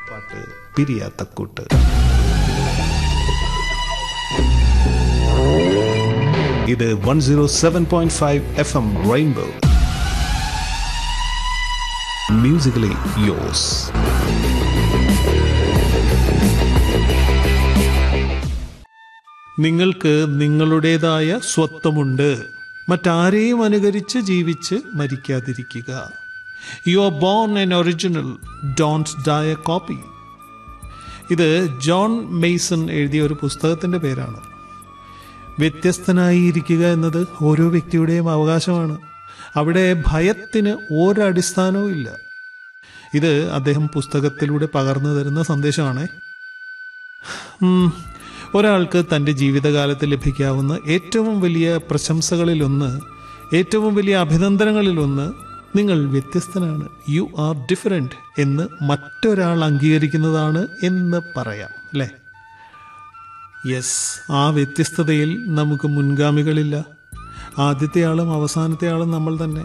പാട്ട് പിരിയാത്ത കൂട്ട് ഇത് one zero seven point five F M rainbow musically yours നിങ്ങൾക്ക് നിങ്ങളുടേതായ സ്വത്വമുണ്ട് മറ്റാരെയും അനുകരിച്ച് ജീവിച്ച് മരിക്കാതിരിക്കുക you are born an original don't die a copy ഇത് ജോൺ മെയ്സൺ എഴുതിയ ഒരു പുസ്തകത്തിന്റെ പേരാണ് വ്യത്യസ്തനായി ഇരിക്കുക എന്നത് ഓരോ വ്യക്തിയുടെയും അവകാശമാണ് അവിടെ ഭയത്തിന് ഒരടിസ്ഥാനവും ഇല്ല ഇത് അദ്ദേഹം പുസ്തകത്തിലൂടെ പകർന്നു തരുന്ന സന്ദേശമാണ് ഉം, ഒരാൾക്ക് തൻ്റെ ജീവിതകാലത്ത് ലഭിക്കാവുന്ന ഏറ്റവും വലിയ പ്രശംസകളിലൊന്ന് ഏറ്റവും വലിയ അഭിനന്ദനങ്ങളിലൊന്ന് നിങ്ങൾ വ്യത്യസ്തനാണ് യു ആർ ഡിഫറെന്റ് എന്ന് മറ്റൊരാൾ അംഗീകരിക്കുന്നതാണ് എന്ന് പറയാം അല്ലേ യെസ് ആ വ്യത്യസ്തതയിൽ നമുക്ക് മുൻഗാമികളില്ല ആദ്യത്തെ ആളും അവസാനത്തെ ആളും നമ്മൾ തന്നെ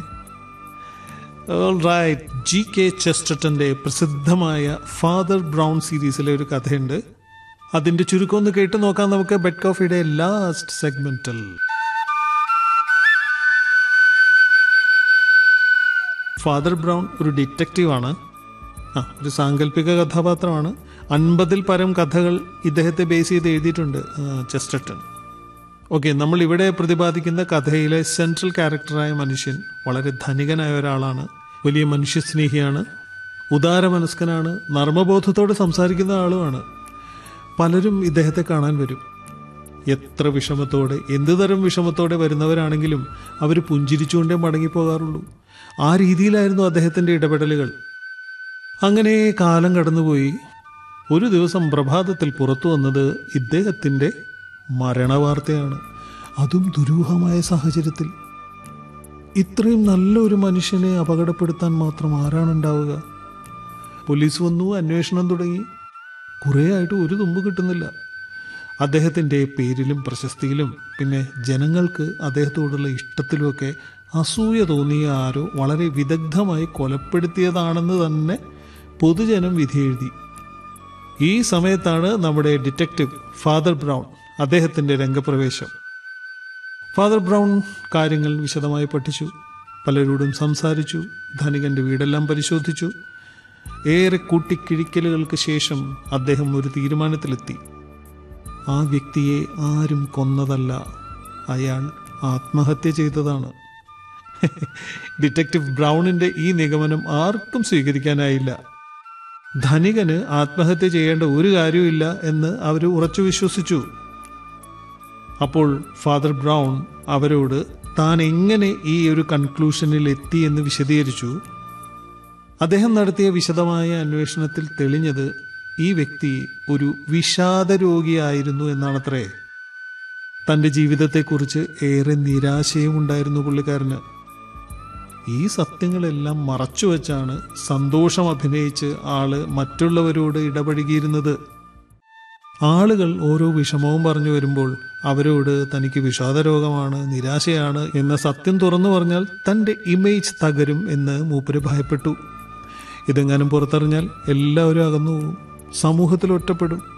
റൈറ്റ് ജി കെ ചെസ്റ്റട്ടന്റെ പ്രസിദ്ധമായ ഫാദർ ബ്രൗൺ സീരീസിലെ ഒരു കഥയുണ്ട് അതിന്റെ ചുരുക്കം ഒന്ന് കേട്ട് നോക്കാം നമുക്ക് ബെഡ് കോഫിയുടെ ലാസ്റ്റ് സെഗ്മെന്റിൽ ഫാദർ ബ്രൗൺ ഒരു ഡിറ്റക്റ്റീവാണ് ആ ഒരു സാങ്കല്പിക കഥാപാത്രമാണ് അൻപതിൽ പരം കഥകൾ ഇദ്ദേഹത്തെ ബേസ് ചെയ്ത് എഴുതിയിട്ടുണ്ട് ആ, ചെസ്റ്റർട്ടൺ ഓക്കെ നമ്മൾ ഇവിടെ പ്രതിപാദിക്കുന്ന കഥയിലെ സെൻട്രൽ ക്യാരക്ടറായ മനുഷ്യൻ വളരെ ധനികനായ ഒരാളാണ് വലിയ മനുഷ്യസ്നേഹിയാണ് ഉദാരമനസ്കനാണ് നർമ്മബോധത്തോടെ സംസാരിക്കുന്ന ആളുമാണ് പലരും ഇദ്ദേഹത്തെ കാണാൻ വരും എത്ര വിഷമത്തോടെ എന്തുതരം വിഷമത്തോടെ വരുന്നവരാണെങ്കിലും അവർ പുഞ്ചിരിച്ചുകൊണ്ടേ മടങ്ങിപ്പോകാറുള്ളൂ ആ രീതിയിലായിരുന്നു അദ്ദേഹത്തിന്റെ ഇടപെടലുകൾ അങ്ങനെ കാലം കടന്നുപോയി ഒരു ദിവസം പ്രഭാതത്തിൽ പുറത്തു വന്നത് ഇദ്ദേഹത്തിന്റെ മരണവാർത്തയാണ് അതും ദുരൂഹമായ സാഹചര്യത്തിൽ ഇത്രയും നല്ലൊരു മനുഷ്യനെ അപകടപ്പെടുത്താൻ മാത്രം ആരാണുണ്ടാവുക പോലീസ് വന്നു അന്വേഷണം തുടങ്ങി കുറേ ആയിട്ട് ഒരു തുമ്പ് കിട്ടുന്നില്ല അദ്ദേഹത്തിൻ്റെ പേരിലും പ്രശസ്തിയിലും പിന്നെ ജനങ്ങൾക്ക് അദ്ദേഹത്തോടുള്ള ഇഷ്ടത്തിലുമൊക്കെ അസൂയ തോന്നിയ ആരോ വളരെ വിദഗ്ധമായി കൊലപ്പെടുത്തിയതാണെന്ന് തന്നെ പൊതുജനം വിധിയെഴുതി ഈ സമയത്താണ് നമ്മുടെ ഡിറ്റക്റ്റീവ് ഫാദർ ബ്രൗൺ അദ്ദേഹത്തിൻ്റെ രംഗപ്രവേശം ഫാദർ ബ്രൗൺ കാര്യങ്ങൾ വിശദമായി പഠിച്ചു പലരോടും സംസാരിച്ചു ധനികന്റെ വീടെല്ലാം പരിശോധിച്ചു ഏറെ കൂട്ടിക്കിഴിക്കലുകൾക്ക് ശേഷം അദ്ദേഹം ഒരു തീരുമാനത്തിലെത്തി ആ വ്യക്തിയെ ആരും കൊന്നതല്ല അയാൾ ആത്മഹത്യ ചെയ്തതാണ് ഡിറ്റക്റ്റീവ് ബ്രൗണിന്റെ ഈ നിഗമനം ആർക്കും സ്വീകരിക്കാനായില്ല ധനികന് ആത്മഹത്യ ചെയ്യേണ്ട ഒരു കാര്യവുമില്ല എന്ന് അവർ ഉറച്ചു വിശ്വസിച്ചു അപ്പോൾ ഫാദർ ബ്രൗൺ അവരോട് താൻ എങ്ങനെ ഈ ഒരു കൺക്ലൂഷനിൽ എത്തി എന്ന് വിശദീകരിച്ചു അദ്ദേഹം നടത്തിയ വിശദമായ അന്വേഷണത്തിൽ തെളിഞ്ഞത് ഈ വ്യക്തി ഒരു വിഷാദ രോഗിയായിരുന്നു എന്നാണത്രേ തന്റെ ജീവിതത്തെക്കുറിച്ച് ഏറെ നിരാശയും ഉണ്ടായിരുന്നു പുള്ളിക്കാരന് ഈ സത്യങ്ങളെല്ലാം മറച്ചുവെച്ചാണ് സന്തോഷം അഭിനയിച്ച് ആള് മറ്റുള്ളവരോട് ഇടപഴകിയിരുന്നത് ആളുകൾ ഓരോ വിഷമവും പറഞ്ഞു വരുമ്പോൾ അവരോട് തനിക്ക് വിഷാദരോഗമാണ് നിരാശയാണ് എന്ന സത്യം തുറന്നു പറഞ്ഞാൽ തന്റെ ഇമേജ് തകരും എന്ന് മൂപ്പര് ഭയപ്പെട്ടു ഇതെങ്ങാനും പുറത്തറിഞ്ഞാൽ എല്ലാവരും അകന്നു പോകും സമൂഹത്തിൽ ഒറ്റപ്പെടും